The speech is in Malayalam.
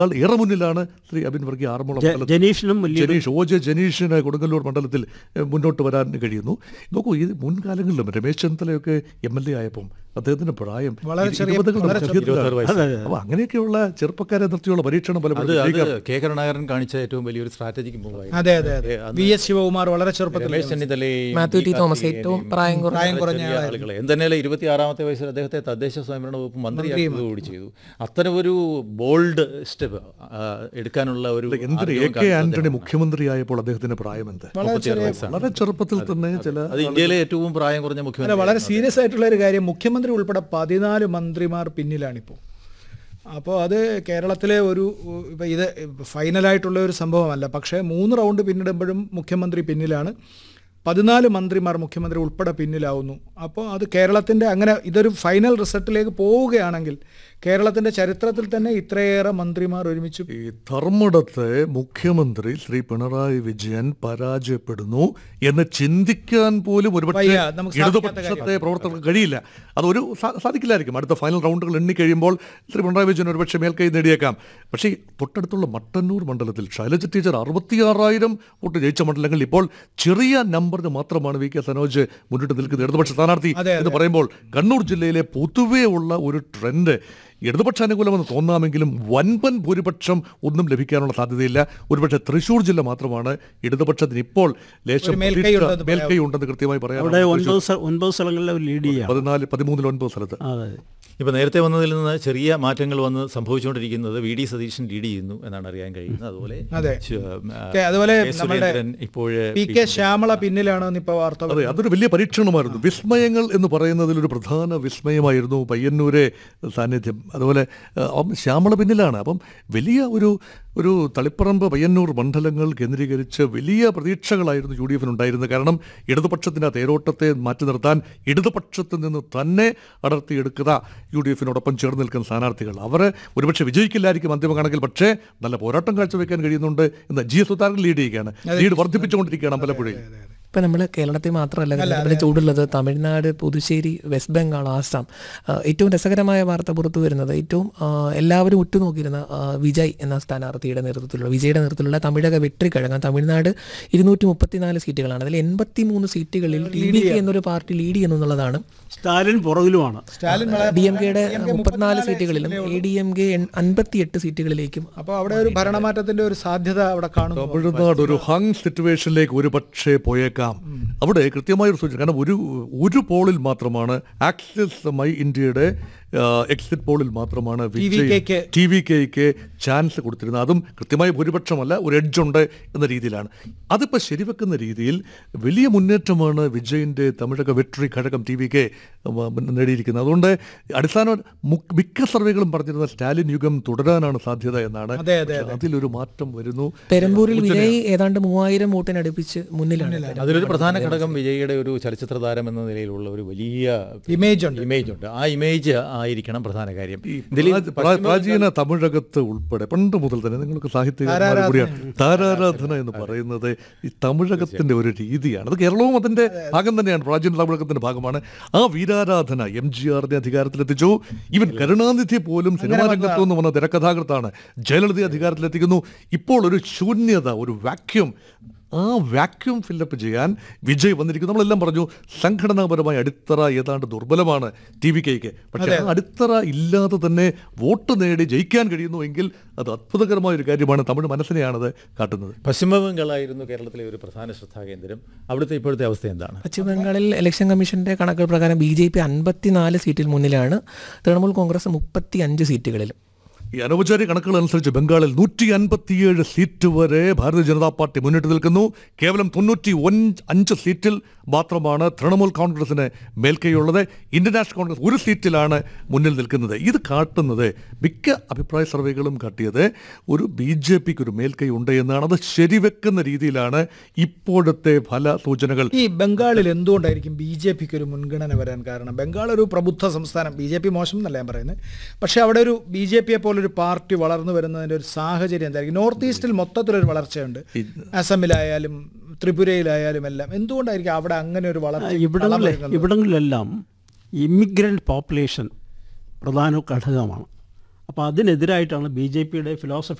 ആൾ ഏറെ മുന്നിലാണ് ശ്രീ അബിൻ വർഗീയ ആറന്മുള ജ- മണ്ഡലത്തിൽ ജനീഷിനും വലിയ ജനീഷ് ഒ ജെ ജനീഷിന് കൊടുങ്ങല്ലൂർ മണ്ഡലത്തിൽ എഹ്, മുന്നോട്ട് വരാൻ കഴിയുന്നു നോക്കൂ ഈ മുൻകാലങ്ങളിലും രമേശ് ചെന്നിത്തലയൊക്കെ എം എൽ എ ആയപ്പം അദ്ദേഹത്തിന്റെ പ്രായം വളരെ ഇരു- ചെറിയ- ഇരുപതുകളുടെ വളരെ ചെറിയ- മധ്യത്തിലാണ്. ഇരുപത്താറ് വയസ്സ്. അതെ അതെ അപ്പൊ അങ്ങനെയൊക്കെയുള്ള ചെറുപ്പക്കാരെ നിർത്തിയുള്ള പരീക്ഷണം അത് പലപ്പോഴും അത് വിജയിക്കാറുണ്ട്. കെ കരുണാകരൻ കാണിച്ച ഏറ്റവും വലിയൊരു സ്ട്രാറ്റജിക് മൂവായിരുന്നു അതെ അതെ അതെ അന്ന് വി എസ് ശിവകുമാർ വളരെ ചെറുപ്പത്തിൽ രമേശ് ചെന്നിത്തലയും മാത്യു ടി ഈ തോമസ് കാർത്തികേയനെയും ഏറ്റവും പ്രായം കുറഞ്ഞ പ്രായം കുറഞ്ഞ ചെറിയ ആളായിരുന്നു. ആളുകളെ എന്തെന്നാലും ഇരുപത്തിയാറാമത്തെ വയസ്സിൽ അദ്ദേഹത്തെ തദ്ദേശ സ്വയംഭരണ വകുപ്പ് മന്ത്രിയാക്കുകയും ചെയ്തു അത്തരം ഒരു ബോൾഡ് സ്റ്റെപ്പ് എടുക്കാനുള്ള ഒരു എന്തിന് എ ആഗ്രഹം കെ കാണിച്ച ആന്റണി അദ്ദേഹമാണ്. മുഖ്യമന്ത്രിയായപ്പോൾ അദ്ദേഹത്തിന്റെ പ്രായം എന്ത് വളരെ ചെറിയ വളരെ ചെറുപ്പത്തിൽ തന്നെ ചില അത് ഇന്ത്യയിലെ ഏറ്റവും പ്രായം കുറഞ്ഞ അല്ല മുഖ്യമന്ത്രി വളരെ സീരിയസ് ആയിട്ടുള്ള ഒരു കാര്യം മുഖ്യമന്ത്രി ഉൾപ്പെടെ പതിനാല് മന്ത്രിമാർ പിന്നിലാണിപ്പോൾ അപ്പോൾ അത് കേരളത്തിലെ ഒരു ഇപ്പം ഇത് ഫൈനലായിട്ടുള്ള ഒരു സംഭവമല്ല പക്ഷേ മൂന്ന് റൗണ്ട് പിന്നിടുമ്പോഴും മുഖ്യമന്ത്രി പിന്നിലാണ് പതിനാല് മന്ത്രിമാർ മുഖ്യമന്ത്രി ഉൾപ്പെടെ പിന്നിലാവുന്നു അപ്പോൾ അത് കേരളത്തിൻ്റെ അങ്ങനെ ഇതൊരു ഫൈനൽ റിസൾട്ടിലേക്ക് പോവുകയാണെങ്കിൽ കേരളത്തിൻ്റെ ചരിത്രത്തിൽ തന്നെ ഇത്രയേറെ മന്ത്രിമാർ ഒരുമിച്ച് ഈ ധർമ്മടത്ത് മുഖ്യമന്ത്രി ശ്രീ പിണറായി വിജയൻ പരാജയപ്പെടുന്നു എന്ന് ചിന്തിക്കാൻ പോലും ഒരുപക്ഷെ വയ്യ, നമുക്ക് സാധിക്കാത്ത ഇടതുപക്ഷത്തെ പ്രവർത്തകർക്ക് കഴിയില്ല അതൊരു സാ- സാധിക്കില്ലായിരിക്കും അടുത്ത ഫൈനൽ റൗണ്ടുകൾ എണ്ണി കഴിയുമ്പോൾ ശ്രീ പിണറായി വിജയൻ ഒരുപക്ഷെ മേൽക്കൈ നേടിയേക്കാം പക്ഷേ ഈ തൊട്ടടുത്തുള്ള മട്ടന്നൂർ മണ്ഡലത്തിൽ ശൈലജ ടീച്ചർ അറുപത്തിയാറായിരം വോട്ട് ജയിച്ച മണ്ഡലങ്ങളിൽ ഇപ്പോൾ ചെറിയ നമ്പറിന് മാത്രമാണ് വി കെ സനോജ് മുന്നിട്ട് നിൽക്കുന്നത് ഇടതുപക്ഷ സ്ഥാനാർത്ഥി അതെ, എന്ന് പറയുമ്പോൾ കണ്ണൂർ ജില്ലയിലെ പൊതുവേ ഉള്ള ഒരു ട്രെൻഡ് ഇടതുപക്ഷ അനുകൂലമെന്ന് തോന്നാമെങ്കിലും വൻപൻ ഭൂരിപക്ഷം ഒന്നും ലഭിക്കാനുള്ള സാധ്യതയില്ല ഒരുപക്ഷെ തൃശൂർ ജില്ല മാത്രമാണ് ഇടതുപക്ഷത്തിന് ഇപ്പോൾ ലേശം ഒരു മേൽക്കൈ പിടിച്ച- ഉണ്ടെന്ന് മേൽക്കൈ ഉണ്ടെന്ന് കൃത്യമായി അവിടെ പറയാം ഒൻപത് സ്ഥ- ഒൻപത് സ്ഥലങ്ങളിൽ അവർ ലീഡ് ചെയ്യാം പതിനാല് പതിമൂന്നിൽ ഒൻപത് സ്ഥലത്ത് അതെ ഇപ്പൊ നേരത്തെ വന്നതിൽ നിന്ന് ചെറിയ മാറ്റങ്ങൾ വന്ന് സംഭവിച്ചുകൊണ്ടിരിക്കുന്നത് വി ഡി സതീശൻ ലീഡ് ചെയ്യുന്നു എന്നാണ് അറിയാൻ കഴിയുന്നത് അതുപോലെ അതെ. ചു- ആ, കെ- അതുപോലെ കെ. നമ്മുടെ സുരേന്ദ്രൻ ഇപ്പോഴ് പി കെ ശ്യാമള പിന്നിലാണെന്ന് ഇപ്പോൾ വാർത്ത അതെ അതൊരു വലിയ പരീക്ഷണമായിരുന്നു വിസ്മയങ്ങൾ എന്ന് പറയുന്നതിൽ ഒരു പ്രധാന വിസ്മയമായിരുന്നു പയ്യന്നൂരെ സാന്നിധ്യം അതുപോലെ ആ, അപ്പം ശ്യാമള പിന്നിലാണ് അപ്പം വലിയ ഒരു ഒരു തളിപ്പറമ്പ് പയ്യന്നൂർ മണ്ഡലങ്ങൾ കേന്ദ്രീകരിച്ച് വലിയ പ്രതീക്ഷകളായിരുന്നു യു ഡി എഫിനുണ്ടായിരുന്നത് കാരണം ഇടതുപക്ഷത്തിൻ്റെ ആ തേരോട്ടത്തെ മാറ്റി നിർത്താൻ ഇടതുപക്ഷത്തിൽ നിന്ന് തന്നെ അടർത്തിയെടുക്കുന്ന യു ഡി എഫിനോടൊപ്പം ചേർന്ന് നിൽക്കുന്ന സ്ഥാനാർത്ഥികൾ അവർ ഒരുപക്ഷെ വിജയിക്കില്ലായിരിക്കും അന്തിമ കണക്കിൽ പക്ഷേ നല്ല പോരാട്ടം കാഴ്ചവെക്കാൻ കഴിയുന്നുണ്ട് എന്ന് ജി എസ് സുധാകരൻ ലീഡ് ചെയ്യുകയാണ് ലീഡ് വർദ്ധിപ്പിച്ചുകൊണ്ടിരിക്കുകയാണ് അമ്പലപ്പുഴയിൽ ഇപ്പം നമ്മൾ കേരളത്തിൽ മാത്രമല്ല കേരളത്തിലെ ചൂടുള്ളത് തമിഴ്നാട് പുതുശ്ശേരി വെസ്റ്റ് ബംഗാൾ ആസാം ആ, ഏറ്റവും രസകരമായ വാർത്ത പുറത്തു വരുന്നത് ഏറ്റവും ആ, എല്ലാവരും ഉറ്റുനോക്കിയിരുന്ന ആ, വിജയ് എന്ന സ്ഥാനാർത്ഥിയുടെ നേതൃത്വത്തിലുള്ള വിജയുടെ നേതൃത്വത്തിലുള്ള തമിഴക വെട്രിക്കഴകം തമിഴ്നാട് ഇരുന്നൂറ്റി മുപ്പത്തിനാല് സീറ്റുകളാണ് അതിൽ എൺപത്തി മൂന്ന് സീറ്റുകളിൽ ടി വി കെ എന്നൊരു പാർട്ടി ലീഡ് ചെയ്യുന്നു എന്നുള്ളതാണ് സ്റ്റാലിൻ പുറകിലുമാണ് സ്റ്റാലിൻ വളരെ- ഡി എം കെയുടെ DMK മുപ്പത്തിനാല് സീറ്റുകളിലും എ ഡി എം കെ അൻപത്തിയെട്ട് സീറ്റുകളിലേക്കും അപ്പോൾ അവിടെ ഒരു ഭരണമാറ്റത്തിന്റെ ഒരു സാധ്യത അവിടെ കാണുന്നു തമിഴ്നാട് ഒരു ഹങ് സിറ്റുവേഷനിലേക്ക് ഒരു പക്ഷേ പോയേക്കാം അവിടെ കൃത്യമായ ഒരു സൂചന കാരണം ഒരു ഒരു പോളിൽ മാത്രമാണ് ആക്സിസ് മൈ ഇന്ത്യയുടെ എക്സിറ്റ് പോളിൽ മാത്രമാണ് TVK ടി വി കെക്ക് ചാൻസ് കൊടുത്തിരുന്നത് അതും കൃത്യമായ ഭൂരിപക്ഷമല്ല ഒരു എഡ്ജ് ഉണ്ട് എന്ന രീതിയിലാണ് അതിപ്പോൾ ശരിവെക്കുന്ന രീതിയിൽ വലിയ മുന്നേറ്റമാണ് വിജയിൻ്റെ തമിഴക വെട്രി ഘടകം ടി വി കെ നേടിയിരിക്കുന്നത് അതുകൊണ്ട് അടിസ്ഥാന മു- മിക്ക സർവേകളും പറഞ്ഞിരുന്ന സ്റ്റാലിൻ യുഗം തുടരാനാണ് സാധ്യത എന്നാണ് അതെ, അതെ, പക്ഷേ അതിലൊരു മാറ്റം വരുന്നു പെരമ്പൂരിൽ വിജയ് ഏതാണ്ട് മൂവായിരം വോട്ടിനടുപ്പിച്ച് മുന്നിലാണ് അതിലൊരു പ്രധാന ഘടകം വിജയിയുടെ ഒരു ചലച്ചിത്ര താരം എന്ന നിലയിലുള്ള ഒരു വലിയ ഇമേജ് ഉണ്ട് ഇമേജ് ഉണ്ട് ആ ഇമേജ് ആയിരിക്കണം പ്രധാന കാര്യം ഇതിൽ പ്രാ- പ്രാ- പ്രാചീന തമിഴകത്ത് ഉൾപ്പെടെ പണ്ട് മുതൽ തന്നെ നിങ്ങൾക്ക് സാഹിത്യകാരന്മാർ കൂടിയാണ് താരാരാധന എന്ന് പറയുന്നത് ഈ തമിഴകത്തിന്റെ ഒരു രീതിയാണ് അത് കേരളവും അതിന്റെ ഭാഗം തന്നെയാണ് പ്രാചീന തമിഴകത്തിന്റെ ഭാഗമാണ് ആ വീരാരാധന എം ജി ആറിനെ അധികാരത്തിലെത്തിച്ചു ഇവൻ കരുണാനിധി പോലും സിനിമാ രംഗത്തു നിന്ന് വന്ന തിരക്കഥാകൃത്താണ് ജയലളിതയെ അധികാരത്തിലെത്തിക്കുന്നു ഇപ്പോൾ ഒരു ശൂന്യത ഒരു വാക്യൂം ആ വാക്യൂം ഫില്ലപ്പ് ചെയ്യാൻ വിജയ് വന്നിരിക്കുന്നു നമ്മളെല്ലാം പറഞ്ഞു സംഘടനാപരമായ അടിത്തറ ഏതാണ്ട് ദുർബലമാണ് ടി വി കെക്ക് പക്ഷേ ആ അടിത്തറ ഇല്ലാതെ തന്നെ വോട്ട് നേടി ജയിക്കാൻ കഴിയുന്നു എങ്കിൽ അത് അത്ഭുതകരമായ ഒരു കാര്യമാണ് തമിഴ് മനസ്സിനെയാണത് കാട്ടുന്നത് പശ്ചിമ ബംഗാളായിരുന്നു കേരളത്തിലെ ഒരു പ്രധാന ശ്രദ്ധാകേന്ദ്രം അവിടുത്തെ ഇപ്പോഴത്തെ അവസ്ഥ എന്താണ് പശ്ചിമ ബംഗാളിൽ ഇലക്ഷൻ കമ്മീഷന്റെ കണക്കുകൾ പ്രകാരം ബി ജെ പി അൻപത്തിനാല് സീറ്റിൽ മുന്നിലാണ് തൃണമൂൽ കോൺഗ്രസ് മുപ്പത്തി അഞ്ച് സീറ്റുകളിലും ഈ അനൗപചാരിക കണക്കുകൾ അനുസരിച്ച് ബംഗാളിൽ നൂറ്റി അൻപത്തിയേഴ് സീറ്റ് വരെ ഭാരതീയ ജനതാ പാർട്ടി മുന്നിട്ട് നിൽക്കുന്നു കേവലം തൊണ്ണൂറ്റി അഞ്ച് സീറ്റിൽ മാത്രമാണ് തൃണമൂൽ കോൺഗ്രസിന് മേൽക്കൈയുള്ളത് ഇന്ത്യൻ നാഷണൽ കോൺഗ്രസ് ഒരു സീറ്റിലാണ് മുന്നിൽ നിൽക്കുന്നത് ഇത് കാട്ടുന്നത് മിക്ക അഭിപ്രായ സർവേകളും കാട്ടിയത് ഒരു ബി ജെ പിക്ക് ഒരു മേൽക്കൈ ഉണ്ട് എന്നാണ് അത് ശരിവെക്കുന്ന രീതിയിലാണ് ഇപ്പോഴത്തെ ഫല സൂചനകൾ ഈ ബംഗാളിൽ എന്തുകൊണ്ടായിരിക്കും ബി ജെ പിക്ക് ഒരു മുൻഗണന വരാൻ കാരണം ബംഗാൾ ഒരു പ്രബുദ്ധ സംസ്ഥാനം ബി ജെ പി മോശം എന്നല്ല ഞാൻ പറയുന്നത് പക്ഷേ അവിടെ ഒരു ബി ജെ പിയെ പോലൊരു പാർട്ടി വളർന്നു വരുന്നതിൻ്റെ ഒരു സാഹചര്യം എന്തായിരിക്കും നോർത്ത് ഈസ്റ്റിൽ മൊത്തത്തിലൊരു വളർച്ചയുണ്ട് അസമിലായാലും ത്രിപുരയിലായാലും എല്ലാം എന്തുകൊണ്ടായിരിക്കും അവിടെ അങ്ങനെ ഒരു വളർച്ച കളം ഇവിടങ്ങളിൽ വരുന്നത്? ഇവിടങ്ങളിലെല്ലാം ഇമിഗ്രൻ്റ് പോപ്പുലേഷൻ പ്രധാന ഘടകമാണ് അപ്പോൾ അതിനെതിരായിട്ടാണ് ബി ജെ പിയുടെ ഫിലോസഫി